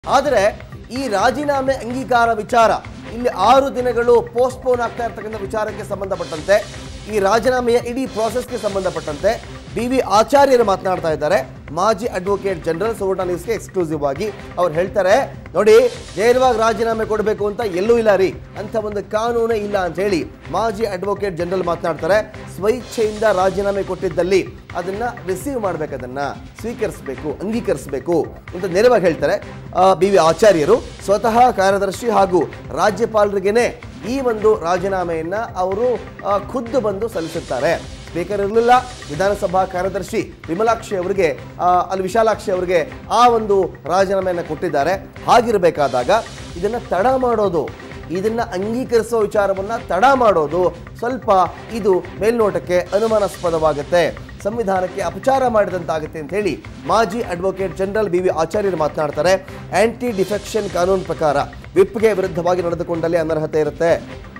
ಆದರೆ ಈ ರಾಜೀನಾಮೆ ಅಂಗೀಕಾರ ವಿಚಾರ ಇಲ್ಲಿ ಆರು ದಿನಗಳು ಪೋಸ್ಟ್ಪೋನ್ ಆಗ್ತಾ ಇರ್ತಕ್ಕಂಥ ವಿಚಾರಕ್ಕೆ ಸಂಬಂಧಪಟ್ಟಂತೆ ಈ ರಾಜೀನಾಮೆಯ ಇಡೀ ಪ್ರಾಸೆಸ್ಗೆ ಸಂಬಂಧಪಟ್ಟಂತೆ ಬಿ ವಿ ಆಚಾರ್ಯರು ಮಾತನಾಡ್ತಾ ಇದ್ದಾರೆ ಮಾಜಿ ಅಡ್ವೊಕೇಟ್ ಜನರಲ್ ಸುವರ್ಣ ನ್ಯೂಸ್ಗೆ ಎಕ್ಸ್ಕ್ಲೂಸಿವ್ ಆಗಿ ಅವ್ರು ಹೇಳ್ತಾರೆ ನೋಡಿ ನೇರವಾಗಿ ರಾಜೀನಾಮೆ ಕೊಡಬೇಕು ಅಂತ ಎಲ್ಲೂ ಇಲ್ಲ ರೀ ಅಂತ ಒಂದು ಕಾನೂನೇ ಇಲ್ಲ ಅಂತ ಹೇಳಿ ಮಾಜಿ ಅಡ್ವೊಕೇಟ್ ಜನರಲ್ ಮಾತನಾಡ್ತಾರೆ ಸ್ವಇಚ್ಛೆಯಿಂದ ರಾಜೀನಾಮೆ ಕೊಟ್ಟಿದ್ದಲ್ಲಿ ಅದನ್ನ ರಿಸೀವ್ ಮಾಡ್ಬೇಕು ಅದನ್ನ ಸ್ವೀಕರಿಸಬೇಕು ಅಂಗೀಕರಿಸಬೇಕು ಅಂತ ನೇರವಾಗಿ ಹೇಳ್ತಾರೆ ಬಿ ವಿ ಆಚಾರ್ಯರು ಸ್ವತಃ ಕಾರ್ಯದರ್ಶಿ ಹಾಗೂ ರಾಜ್ಯಪಾಲರಿಗೇನೆ ಈ ಒಂದು ರಾಜೀನಾಮೆಯನ್ನ ಅವರು ಆ, ಖುದ್ದು ಬಂದು ಸಲ್ಲಿಸುತ್ತಾರೆ ಸ್ಪೀಕರ್ ಇರಲಿಲ್ಲ ವಿಧಾನಸಭಾ ಕಾರ್ಯದರ್ಶಿ ವಿಮಲಾಕ್ಷಿ ಅವರಿಗೆ ಆ, ಅಲ್ಲಿ ವಿಶಾಲಾಕ್ಷಿ ಅವರಿಗೆ ಆ ಒಂದು ರಾಜೀನಾಮೆಯನ್ನು ಕೊಟ್ಟಿದ್ದಾರೆ ಹಾಗಿರಬೇಕಾದಾಗ ಇದನ್ನ ತಡ ಮಾಡೋದು ಇದನ್ನ ಅಂಗೀಕರಿಸುವ ವಿಚಾರವನ್ನ ತಡ ಮಾಡೋದು ಸ್ವಲ್ಪ ಇದು ಮೇಲ್ನೋಟಕ್ಕೆ ಅನುಮಾನಾಸ್ಪದವಾಗುತ್ತೆ ಸಂವಿಧಾನಕ್ಕೆ ಅಪಚಾರ ಮಾಡಿದಂತಾಗುತ್ತೆ ಅಂತ ಹೇಳಿ ಮಾಜಿ ಅಡ್ವೊಕೇಟ್ ಜನರಲ್ ಬಿ ವಿ ಆಚಾರ್ಯರು ಮಾತನಾಡ್ತಾರೆ ಆಂಟಿ ಡಿಫೆಕ್ಷನ್ ಕಾನೂನು ಪ್ರಕಾರ ವಿಪ್ಗೆ ವಿರುದ್ಧವಾಗಿ ನಡೆದುಕೊಂಡಲ್ಲಿ ಅನರ್ಹತೆ ಇರುತ್ತೆ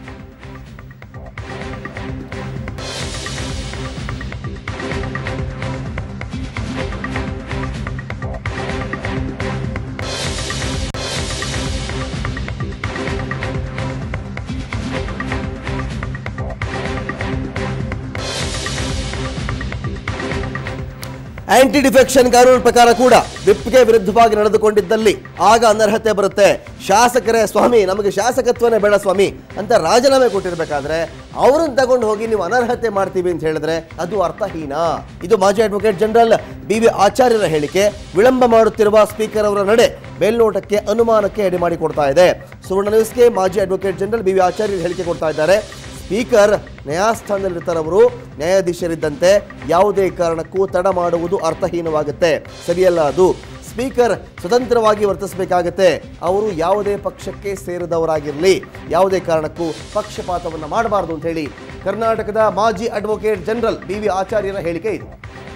ಆಂಟಿ ಡಿಫೆಕ್ಷನ್ ಕಾನೂನು ಪ್ರಕಾರ ಕೂಡ ವಿಪ್ಗೆ ವಿರುದ್ಧವಾಗಿ ನಡೆದುಕೊಂಡಿದ್ದಲ್ಲಿ ಆಗ ಅನರ್ಹತೆ ಬರುತ್ತೆ ಶಾಸಕರೇ ಸ್ವಾಮಿ ನಮಗೆ ಶಾಸಕತ್ವನೇ ಬೇಡ ಸ್ವಾಮಿ ಅಂತ ರಾಜೀನಾಮೆ ಕೊಟ್ಟಿರ್ಬೇಕಾದ್ರೆ ಅವರನ್ನು ತಗೊಂಡು ಹೋಗಿ ನೀವು ಅನರ್ಹತೆ ಮಾಡ್ತೀವಿ ಅಂತ ಹೇಳಿದ್ರೆ ಅದು ಅರ್ಥಹೀನ ಇದು ಮಾಜಿ ಅಡ್ವೊಕೇಟ್ ಜನರಲ್ ಬಿ ವಿ ಆಚಾರ್ಯರ ಹೇಳಿಕೆ ವಿಳಂಬ ಮಾಡುತ್ತಿರುವ ಸ್ಪೀಕರ್ ಅವರ ನಡೆ ಮೇಲ್ನೋಟಕ್ಕೆ ಅನುಮಾನಕ್ಕೆ ಎಡೆ ಮಾಡಿಕೊಡ್ತಾ ಇದೆ ಸುವರ್ಣ ನ್ಯೂಸ್ಗೆ ಮಾಜಿ ಅಡ್ವೊಕೇಟ್ ಜನರಲ್ ಬಿ ವಿ ಆಚಾರ್ಯರು ಹೇಳಿಕೆ ಕೊಡ್ತಾ ಇದ್ದಾರೆ ಸ್ಪೀಕರ್ ನ್ಯಾಯಸ್ಥಾನದಲ್ಲಿರ್ತಾರವರು ನ್ಯಾಯಾಧೀಶರಿದ್ದಂತೆ ಯಾವುದೇ ಕಾರಣಕ್ಕೂ ತಡ ಮಾಡುವುದು ಅರ್ಥಹೀನವಾಗುತ್ತೆ ಸರಿಯಲ್ಲ ಅದು ಸ್ಪೀಕರ್ ಸ್ವತಂತ್ರವಾಗಿ ವರ್ತಿಸಬೇಕಾಗತ್ತೆ ಅವರು ಯಾವುದೇ ಪಕ್ಷಕ್ಕೆ ಸೇರಿದವರಾಗಿರಲಿ ಯಾವುದೇ ಕಾರಣಕ್ಕೂ ಪಕ್ಷಪಾತವನ್ನು ಮಾಡಬಾರದು ಅಂತ ಹೇಳಿ ಕರ್ನಾಟಕದ ಮಾಜಿ ಅಡ್ವೊಕೇಟ್ ಜನರಲ್ ಬಿ ವಿ ಆಚಾರ್ಯರ ಹೇಳಿಕೆ ಇದು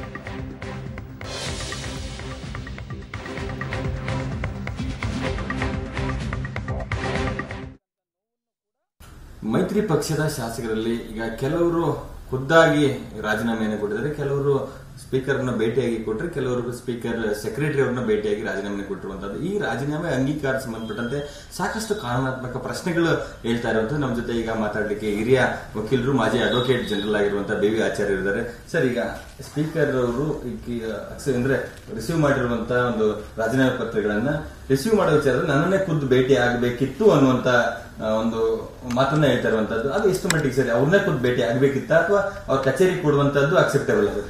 ಮೈತ್ರಿ ಪಕ್ಷದ ಶಾಸಕರಲ್ಲಿ ಈಗ ಕೆಲವರು ಖುದ್ದಾಗಿ ರಾಜೀನಾಮೆಯನ್ನು ಕೊಟ್ಟಿದ್ದಾರೆ ಕೆಲವರು ಸ್ಪೀಕರ್ನ ಭೇಟಿಯಾಗಿ ಕೊಟ್ಟರೆ ಕೆಲವರು ಸ್ಪೀಕರ್ ಸೆಕ್ರೆಟರಿ ಅವ್ರನ್ನ ಭೇಟಿಯಾಗಿ ರಾಜೀನಾಮೆ ಕೊಟ್ಟಿರುವಂತದ್ದು ಈ ರಾಜೀನಾಮೆ ಅಂಗೀಕಾರ ಸಂಬಂಧಪಟ್ಟಂತೆ ಸಾಕಷ್ಟು ಕಾನೂನಾತ್ಮಕ ಪ್ರಶ್ನೆಗಳು ಹೇಳ್ತಾ ಇರುವಂತದ್ದು ನಮ್ಮ ಜೊತೆ ಈಗ ಮಾತಾಡಲಿಕ್ಕೆ ಹಿರಿಯ ವಕೀಲರು ಮಾಜಿ ಅಡ್ವೊಕೇಟ್ ಜನರಲ್ ಆಗಿರುವಂತಹ ಬಿ ವಿ ಆಚಾರ್ಯ ಇದ್ದಾರೆ ಸರ್ ಈಗ ಸ್ಪೀಕರ್ ಅವರು ಅಂದ್ರೆ ರಿಸೀವ್ ಮಾಡಿರುವಂತಹ ಒಂದು ರಾಜೀನಾಮೆ ಪತ್ರಗಳನ್ನ ರಿಸೀವ್ ಮಾಡೋ ವಿಚಾರದಲ್ಲಿ ನನ್ನನ್ನೇ ಖುದ್ದು ಭೇಟಿ ಆಗಬೇಕಿತ್ತು ಅನ್ನುವಂತ ಆ, ಒಂದು ಮಾತನ್ನ ಹೇಳ್ತಾ ಇರುವಂತದ್ದು ಅದು ಎಷ್ಟು ಮಟ್ಟಿಗೆ ಸರಿ ಅವ್ರನ್ನೇ ಖುದ್ದು ಭೇಟಿ ಆಗ್ಬೇಕಿತ್ತ ಅಥವಾ ಅವ್ರ ಕಚೇರಿ ಕೊಡುವಂತದ್ದು ಅಕ್ಸೆಪ್ಟೇಬಲ್ ಅದು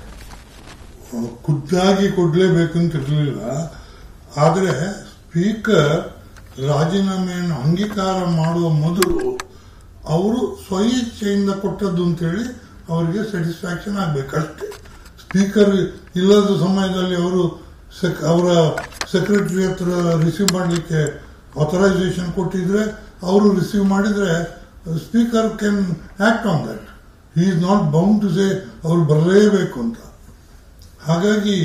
ಖುದ್ದಾಗಿ ಕೊಡ್ಲೇಬೇಕು ಅಂತ ಇರಲಿಲ್ಲ ಆದರೆ ಸ್ಪೀಕರ್ ರಾಜೀನಾಮೆಯನ್ನು ಅಂಗೀಕಾರ ಮಾಡುವ ಮೊದಲು ಅವರು ಸ್ವಇಚ್ಛೆಯಿಂದ ಕೊಟ್ಟದ್ದು ಅಂತೇಳಿ ಅವರಿಗೆ ಸ್ಯಾಟಿಸ್ಫ್ಯಾಕ್ಷನ್ ಆಗ್ಬೇಕಷ್ಟೇ ಸ್ಪೀಕರ್ ಇಲ್ಲದ ಸಮಯದಲ್ಲಿ ಅವರು ಸೆಕ್- ಅವರ ಸೆಕ್ರೆಟರಿ ಹತ್ರ ರಿಸೀವ್ ಮಾಡಲಿಕ್ಕೆ ಆಥರೈಸೇಷನ್ ಕೊಟ್ಟಿದ್ರೆ ಅವರು ರಿಸೀವ್ ಮಾಡಿದ್ರೆ speaker can act on that he is not bound to say ಅವ್ರು ಬರಲೇಬೇಕು ಅಂತ ಹಾಗಾಗಿ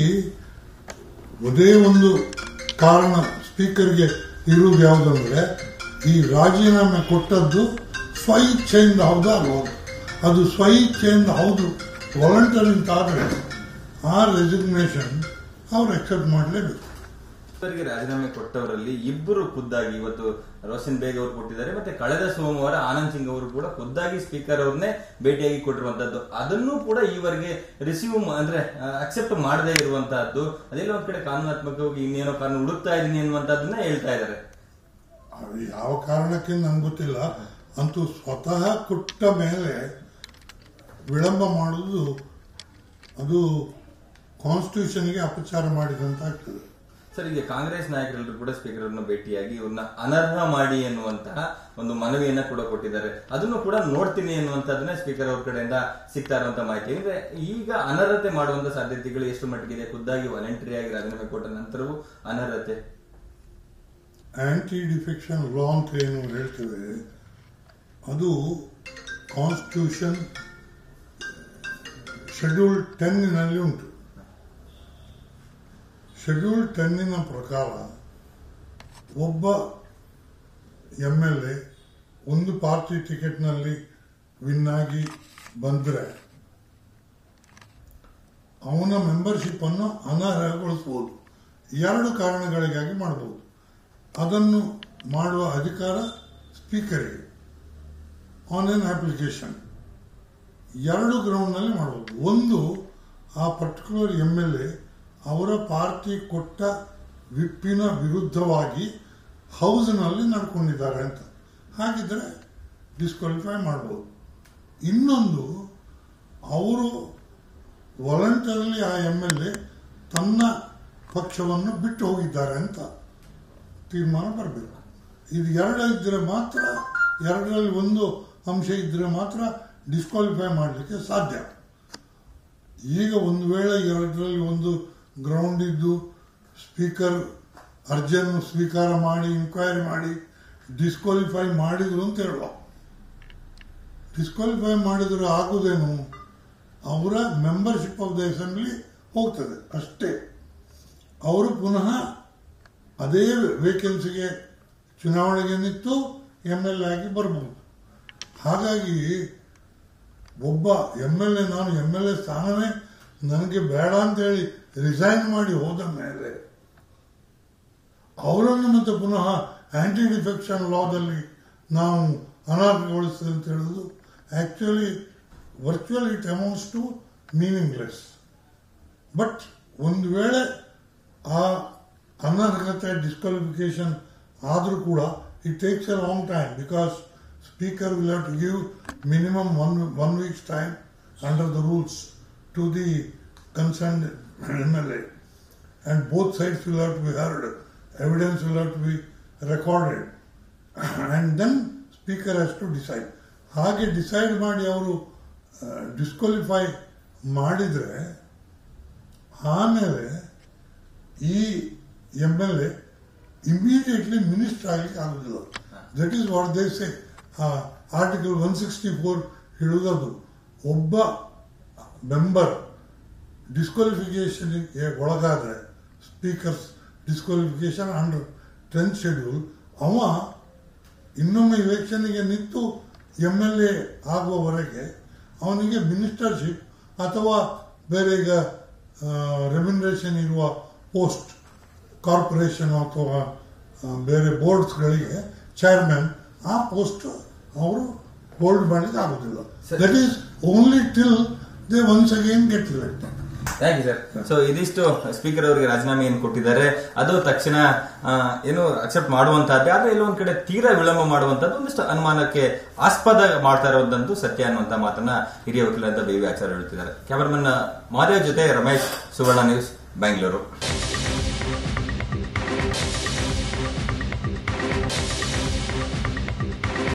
ಒಂದೇ ಒಂದು ಕಾರಣ ಸ್ಪೀಕರ್ಗೆ ಇರುವುದು ಯಾವುದಂದ್ರೆ ಈ ರಾಜೀನಾಮೆ ಕೊಟ್ಟದ್ದು ಸ್ವಇಚ್ಛೆಯಿಂದ ಹೌದಾ ಅಲ್ವಾ ಅದು ಸ್ವಇಚ್ಛೆಯಿಂದ ಹೌದು ವಾಲಂಟರಿ ಅಂತ ಆದರೆ ಆ ರೆಸಿಗ್ನೇಷನ್ ಅವ್ರು ಅಕ್ಸೆಪ್ಟ್ ಮಾಡಲೇಬೇಕು ಇವರಿಗೆ ರಾಜೀನಾಮೆ ಕೊಟ್ಟವರಲ್ಲಿ ಇಬ್ಬರು ಖುದ್ದಾಗಿ ಇವತ್ತು ರೋಷನ್ ಬೇಗ್ ಅವರು ಕೊಟ್ಟಿದ್ದಾರೆ ಮತ್ತೆ ಕಳೆದ ಸೋಮವಾರ ಆನಂದ್ ಸಿಂಗ್ ಅವರು ಕೂಡ ಖುದ್ದಾಗಿ ಸ್ಪೀಕರ್ ಅವ್ರನ್ನೇ ಭೇಟಿಯಾಗಿ ಕೊಟ್ಟಿರುವಂತದ್ದು ಅದನ್ನು ಕೂಡ ಈವರೆಗೆ ರಿಸೀವ್ ಅಂದ್ರೆ ಅಕ್ಸೆಪ್ಟ್ ಮಾಡದೇ ಇರುವಂತಹದ್ದು ಅದೆಲ್ಲ ಒಂದ್ ಕಡೆ ಕಾನೂನಾತ್ಮಕವಾಗಿ ಇನ್ನೇನೋ ಕಾನೂನು ಹುಡುಕ್ತಾ ಇದೀನಿ ಅನ್ನುವಂಥದ್ದನ್ನ ಹೇಳ್ತಾ ಇದ್ದಾರೆ ಅದು ಯಾವ ಕಾರಣಕ್ಕೆ ನಂಗೆ ಗೊತ್ತಿಲ್ಲ ಅಂತೂ ಸ್ವತಃ ಕೊಟ್ಟ ಮೇಲೆ ವಿಳಂಬ ಮಾಡುವುದು ಅದು ಕಾನ್ಸ್ಟಿಟ್ಯೂಷನ್ಗೆ ಅಪಚಾರ ಮಾಡಿದಂತಾಗ್ತದೆ ಸರ್ ಈಗ ಕಾಂಗ್ರೆಸ್ ನಾಯಕರೆಲ್ಲರೂ ಕೂಡ ಸ್ಪೀಕರ್ ಅವ್ರನ್ನ ಭೇಟಿಯಾಗಿ ಇವ್ರನ್ನ ಅನರ್ಹ ಮಾಡಿ ಎನ್ನುವಂತಹ ಒಂದು ಮನವಿಯನ್ನ ಕೂಡ ಕೊಟ್ಟಿದ್ದಾರೆ ಅದನ್ನು ಕೂಡ ನೋಡ್ತೀನಿ ಎನ್ನುವಂತದನ್ನ ಸ್ಪೀಕರ್ ಅವ್ರ ಕಡೆಯಿಂದ ಸಿಗ್ತಾ ಇರುವಂತ ಮಾಹಿತಿ ಅಂದ್ರೆ ಈಗ ಅನರ್ಹತೆ ಮಾಡುವಂತ ಸಾಧ್ಯತೆಗಳು ಎಷ್ಟು ಮಟ್ಟಿಗಿದೆ ಖುದ್ದಾಗಿ ವಾಲಂಟರಿ ಆಗಿ ರಾಜೀನಾಮೆ ಕೊಟ್ಟ ನಂತರವೂ ಅನರ್ಹತೆ ಆಂಟಿ ಡಿಫೆಕ್ಷನ್ ಲಾ ಅಂತ ಏನು ಹೇಳ್ತೇವೆ ಅದು ಕಾನ್ಸ್ಟಿಟ್ಯೂಷನ್ ಶೆಡ್ಯೂಲ್ ಟೆನ್ನಿನಲ್ಲಿ ಉಂಟು ಶೆಡ್ಯೂಲ್ ಟೆನ್ನಿನ ಪ್ರಕಾರ ಒಬ್ಬ ಎಂ ಎಲ್ ಎ ಒಂದು ಪಾರ್ಟಿ ಟಿಕೆಟ್ನಲ್ಲಿ ವಿನ್ ಆಗಿ ಬಂದರೆ ಅವನ ಮೆಂಬರ್ಶಿಪ್ ಅನ್ನು ಅನರ್ಹಗೊಳಿಸಬಹುದು ಎರಡು ಕಾರಣಗಳಿಗಾಗಿ ಮಾಡಬಹುದು ಅದನ್ನು ಮಾಡುವ ಅಧಿಕಾರ ಸ್ಪೀಕರಿಗೆ ಆನ್ ಎನ್ ಅಪ್ಲಿಕೇಶನ್ ಎರಡು ಗ್ರೌಂಡ್ನಲ್ಲಿ ಮಾಡಬಹುದು ಒಂದು ಆ ಪರ್ಟಿಕ್ಯುಲರ್ ಎಮ್ ಎಲ್ ಎ ಅವರ ಪಾರ್ಟಿ ಕೊಟ್ಟ ವಿಪ್ಪಿನ ವಿರುದ್ಧವಾಗಿ ಹೌಸ್ನಲ್ಲಿ ನಡ್ಕೊಂಡಿದ್ದಾರೆ ಅಂತ ಹಾಗಿದ್ರೆ ಡಿಸ್ಕ್ವಾಲಿಫೈ ಮಾಡ್ಬೋದು ಇನ್ನೊಂದು ಅವರು ವಾಲಂಟರಿಲಿ ಆ ಎಮ್ ಎಲ್ ಎ ತನ್ನ ಪಕ್ಷವನ್ನು ಬಿಟ್ಟು ಹೋಗಿದ್ದಾರೆ ಅಂತ ತೀರ್ಮಾನ ಬರಬೇಕು ಇದು ಎರಡು ಇದ್ದರೆ ಮಾತ್ರ ಎರಡರಲ್ಲಿ ಒಂದು ಅಂಶ ಇದ್ದರೆ ಮಾತ್ರ ಡಿಸ್ಕ್ವಾಲಿಫೈ ಮಾಡಲಿಕ್ಕೆ ಸಾಧ್ಯ ಈಗ ಒಂದು ವೇಳೆ ಎರಡರಲ್ಲಿ ಒಂದು ಗ್ರೌಂಡ್ ಇದ್ದು ಸ್ಪೀಕರ್ ಅರ್ಜಿಯನ್ನು ಸ್ವೀಕಾರ ಮಾಡಿ ಇನ್ಕ್ವೈರಿ ಮಾಡಿ ಡಿಸ್ಕ್ವಾಲಿಫೈ ಮಾಡಿದ್ರು ಅಂತ ಹೇಳುವ ಡಿಸ್ಕ್ವಾಲಿಫೈ ಮಾಡಿದ್ರೆ ಆಗುದೇನು ಅವರ ಮೆಂಬರ್ಶಿಪ್ ಆಫ್ ದ ಅಸೆಂಬ್ಲಿ ಹೋಗ್ತದೆ ಅಷ್ಟೇ ಅವರು ಪುನಃ ಅದೇ ವೇಕೆನ್ಸಿಗೆ ಚುನಾವಣೆಗೆ ನಿಂತು ಎಮ್ ಎಲ್ ಎ ಆಗಿ ಬರ್ಬೋದು ಹಾಗಾಗಿ ಒಬ್ಬ ಎಮ್ ಎಲ್ ಎ ನಾನು ಎಮ್ ಎಲ್ ಎ ಸ್ಥಾನವೇ ನನಗೆ ಬೇಡ ಅಂತ ಹೇಳಿ ರಿಸೈನ್ ಮಾಡಿ ಹೋದ ಮೇಲೆ ಅವರನ್ನು ಮತ್ತೆ ಪುನಃ ಆಂಟಿ ಡಿಫೆಕ್ಷನ್ ಲಾದಲ್ಲಿ ನಾವು ಅನರ್ಹಗೊಳಿಸ್ತೇವೆ ಅಂತ ಹೇಳುದು actually virtual it amounts to meaningless but ಒಂದು ವೇಳೆ ಆ ಅನರ್ಹತೆ ಡಿಸ್ಕ್ವಾಲಿಫಿಕೇಶನ್ ಆದರೂ ಕೂಡ it takes a long time because speaker will have to give minimum one one weeks time under the rules to the concern M L A and both sides will have to be heard. Evidence will have to be recorded. and then speaker has to decide. ಹಾಗೆ decide ಮಾಡಿ ಅವರು disqualify ಮಾಡಿದರೆ ಆಮೇಲೆ ಈ M L A immediately minister ಆಗಲಿಕ್ಕೆ ಆಗುದಿಲ್ಲ that is what they say article one sixty four ಹೇಳುವುದದು ಒಬ್ಬ ಮೆಂಬರ್ ಡಿಸ್ಕ್ವಾಲಿಫಿಕೇಶನ್ಗೆ ಒಳಗಾದ್ರೆ speaker's disqualification under tenth schedule ಅವ ಇನ್ನೊಮ್ಮೆ ಇಲೆಕ್ಷನ್ಗೆ ನಿಂತು ಎಮ್ ಎಲ್ ಎ ಆಗುವವರೆಗೆ ಅವನಿಗೆ ಮಿನಿಸ್ಟರ್ಶಿಪ್ ಅಥವಾ ಬೇರೆ ಈಗ ರೆಮ್ಯುನರೇಷನ್ ಇರುವ ಪೋಸ್ಟ್ ಕಾರ್ಪೊರೇಷನ್ ಅಥವಾ ಆ, ಬೇರೆ ಬೋರ್ಡ್ಸ್ಗಳಿಗೆ ಚೇರ್ಮನ್ ಆ ಪೋಸ್ಟ್ ಅವರು ಹೋಲ್ಡ್ ಮಾಡಲಿಕ್ಕೆ ಆಗುದಿಲ್ಲ Sir. That is only till they once again get elected thank you sir so ಇದಿಷ್ಟು ಸ್ಪೀಕರ್ ಅವರಿಗೆ ರಾಜೀನಾಮೆ ಏನು ಕೊಟ್ಟಿದ್ದಾರೆ ಅದು ತಕ್ಷಣ ಆ, ಏನು ಅಕ್ಸೆಪ್ಟ್ ಮಾಡುವಂತಹದ್ದೇ ಆದ್ರೆ ಎಲ್ಲೊಂದ್ ಕಡೆ ತೀರಾ ವಿಳಂಬ ಮಾಡುವಂತದ್ದು ಒಂದಿಷ್ಟು ಅನುಮಾನಕ್ಕೆ ಆಸ್ಪದ ಮಾಡ್ತಾ ಇರೋದಂತೂ ಸತ್ಯ ಅನ್ನುವಂತ ಮಾತನ್ನ ಹಿರಿಯ ವಕೀಲರಾದ ಬಿ ವಿ ಆಚಾರ್ಯ ಹೇಳ್ತಿದ್ದಾರೆ ಕ್ಯಾಮರಾಮನ್ ಮಹಾದೇವ್ ಜೊತೆ ರಮೇಶ್ ಸುವರ್ಣ ನ್ಯೂಸ್ ಬೆಂಗಳೂರು